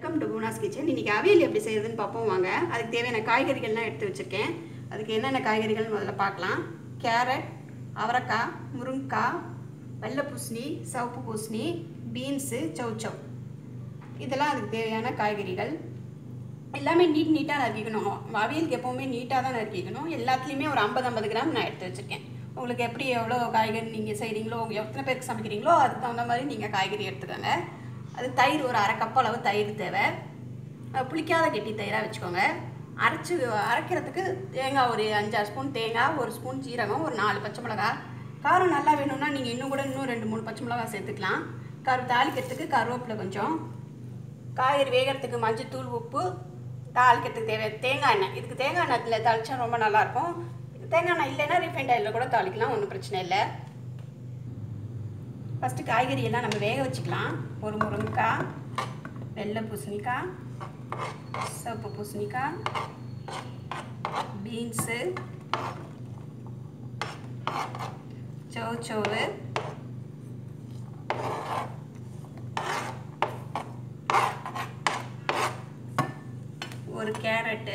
welcome to குணாஸ் kitchen இன்றைக்கி அவியல் எப்படி செய்யறதுன்னு பார்ப்போம் வாங்க அதுக்கு தேவையான காய்கறிகள்லாம் எடுத்து வச்சுருக்கேன் அதுக்கு என்னென்ன காய்கறிகள் முதல்ல பார்க்கலாம் கேரட் அவரைக்காய் முருங்கைக்காய் வெள்ளை பூசணி சிவப்பு பூசணி பீன்ஸு சௌச்சவ் இதெல்லாம் அதுக்கு தேவையான காய்கறிகள் எல்லாமே நீட் நீட்டாக நறுக்கிக்கணும் அவியலுக்கு எப்போவுமே நீட்டாக தான் நறுக்கிக்கணும் எல்லாத்துலேயுமே ஒரு ஐம்பது ஐம்பது கிராம் நான் எடுத்து வச்சுருக்கேன் உங்களுக்கு எப்படி எவ்வளோ காய்கறி நீங்கள் செய்கிறீங்களோ எத்தனை பேருக்கு சமைக்கிறீங்களோ அதுக்கு தகுந்த மாதிரி நீங்கள் காய்கறி எடுத்துக்கோங்க அது தயிர் ஒரு அரை கப் அளவு தயிர் தேவை அது புளிக்காத கெட்டி தயிராக வச்சுக்கோங்க அரைச்சி அரைக்கிறதுக்கு தேங்காய் ஒரு அஞ்சாறு ஸ்பூன் தேங்காய் ஒரு ஸ்பூன் ஜீரகம் ஒரு நாலு பச்சை மிளகாய் காரம் நல்லா வேணும்னா நீங்கள் இன்னும் கூட இன்னும் ரெண்டு மூணு பச்சை மிளகாய் சேர்த்துக்கலாம் கரு தாளிக்கிறதுக்கு கருவேப்பிலை கொஞ்சம் காய்கறி வேகிறதுக்கு மஞ்சத்தூள் உப்பு தாளிக்கிறதுக்கு தேவை தேங்காய் எண்ணெய் இதுக்கு தேங்காய் எண்ணெயில் தாளிச்சா ரொம்ப நல்லாயிருக்கும் தேங்காய் எண்ணெய் இல்லைன்னா ரீஃபைண்ட் ஆயிலில் கூட தாளிக்கலாம் ஒன்றும் பிரச்சனை இல்லை ஃபஸ்ட்டு காய்கறி எல்லாம் நம்ம வேக வச்சுக்கலாம் ஒரு முருங்கைக்காய் வெள்ளை பூசணிக்காய் சிவப்பு பூசணிக்காய் பீன்ஸு சோச்சோவு ஒரு கேரட்டு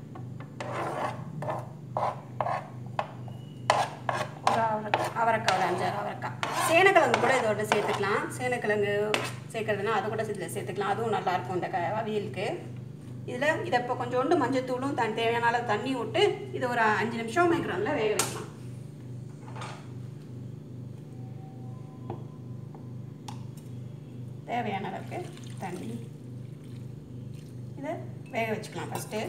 ஒரு அவரைக்காய் அவரைக்காய் ஒரு அஞ்சாறு அவரைக்காய் சேனக்கிழங்கு கூட இதோட சேர்த்துக்கலாம் சேனக்கிழங்கு சேர்க்கறதுனா அது கூட இதில் சேர்த்துக்கலாம் அதுவும் நல்லாயிருக்கும் இந்த க அவியலுக்கு இதில் இதை இப்போ கொஞ்சோண்டு மஞ்சத்தூளும் தன் தேவையான அளவு தண்ணி விட்டு இது ஒரு அஞ்சு நிமிஷம் மைக்ரோனில் வேக வைக்கலாம் தேவையான அளவுக்கு தண்ணி இதை வேக வச்சுக்கலாம் ஃபஸ்ட்டு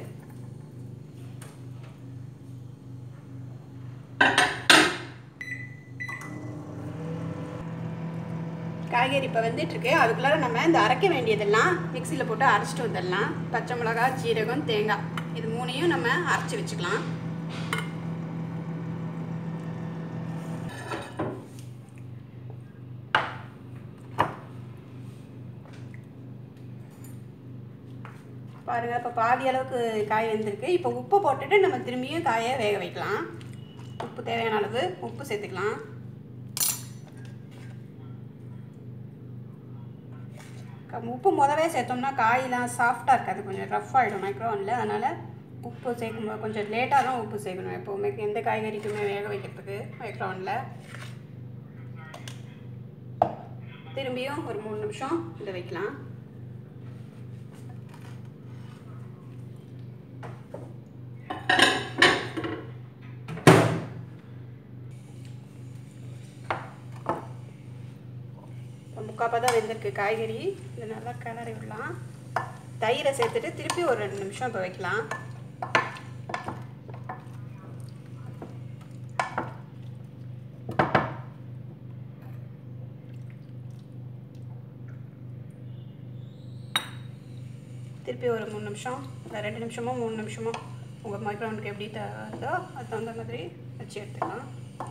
காய்கறி இப்போ வெந்துட்டுருக்கு அதுக்குள்ளார நம்ம இந்த அரைக்க வேண்டியதெல்லாம் மிக்சியில் போட்டு அரைச்சிட்டு வந்துடலாம் பச்சை மிளகா ஜீரகம் தேங்காய் இது மூணையும் நம்ம அரைச்சி வச்சுக்கலாம் பாருங்கள் இப்போ பாதி அளவுக்கு காய் வெந்திருக்கு இப்போ உப்பு போட்டுட்டு நம்ம திரும்பியும் காயை வேக வைக்கலாம் உப்பு தேவையான அளவு உப்பு சேர்த்துக்கலாம் உப்பு முதவே சேர்த்தோம்னா காயெலாம் சாஃப்டாக இருக்காது கொஞ்சம் ரஃப் ஆகிடும் மைக்ரோவனில் அதனால் உப்பு சேர்க்கும் கொஞ்சம் லேட்டாக தான் உப்பு சேர்க்கணும் எப்போவுமே எந்த காய்கறிக்குமே வேக வைக்கிறதுக்கு மைக்ரோவனில் திரும்பியும் ஒரு மூணு நிமிஷம் இதை வைக்கலாம் முக்கால் தான் வெந்திருக்கு காய்கறி இதை நல்லா கிளறி விடலாம் தயிரை சேர்த்துட்டு திருப்பி ஒரு ரெண்டு நிமிஷம் இப்போ வைக்கலாம் திருப்பி ஒரு மூணு நிமிஷம் இல்லை ரெண்டு நிமிஷமோ மூணு நிமிஷமோ உங்கள் மைக்ரோவனுக்கு எப்படி தகுதோ அது தகுந்த மாதிரி வச்சு எடுத்துக்கலாம்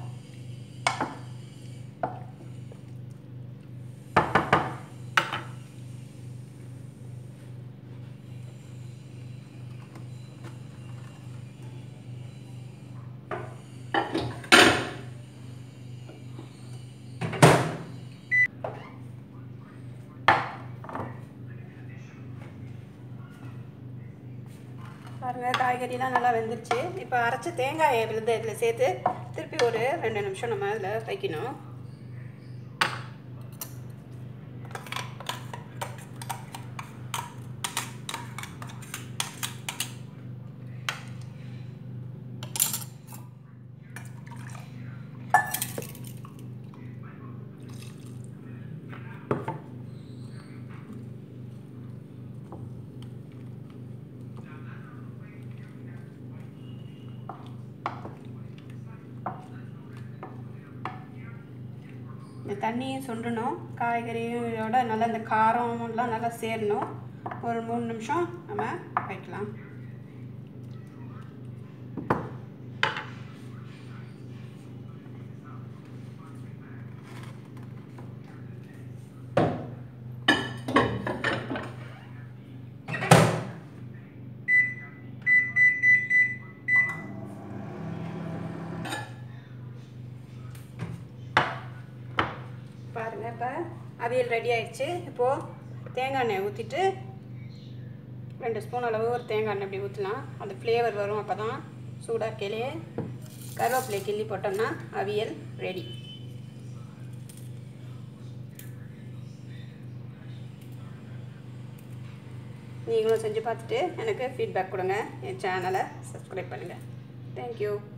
பாருங்கள் காய்கறிலாம் நல்லா வெந்துருச்சு இப்போ அரைச்ச தேங்காயை விழுந்து இதில் சேர்த்து திருப்பி ஒரு ரெண்டு நிமிஷம் நம்ம அதில் வைக்கணும் இந்த தண்ணியும் சுண்டணும் காய்கறியோட நல்லா இந்த காரம்லாம் நல்லா சேரணும் ஒரு மூணு நிமிஷம் நம்ம வைக்கலாம் பாருங்கள் இப்போ அவியல் ரெடி ஆயிடுச்சு இப்போது தேங்காய் எண்ணெய் ஊற்றிட்டு ரெண்டு ஸ்பூன் அளவு ஒரு தேங்காய் எண்ணெய் இப்படி ஊற்றலாம் அந்த ஃப்ளேவர் வரும் அப்போ தான் சூடாக இருக்கையிலே கருவேப்பிலை கிள்ளி போட்டோம்னா அவியல் ரெடி நீங்களும் செஞ்சு பார்த்துட்டு எனக்கு ஃபீட்பேக் கொடுங்க என் சேனலை சப்ஸ்கிரைப் பண்ணுங்கள் தேங்க்யூ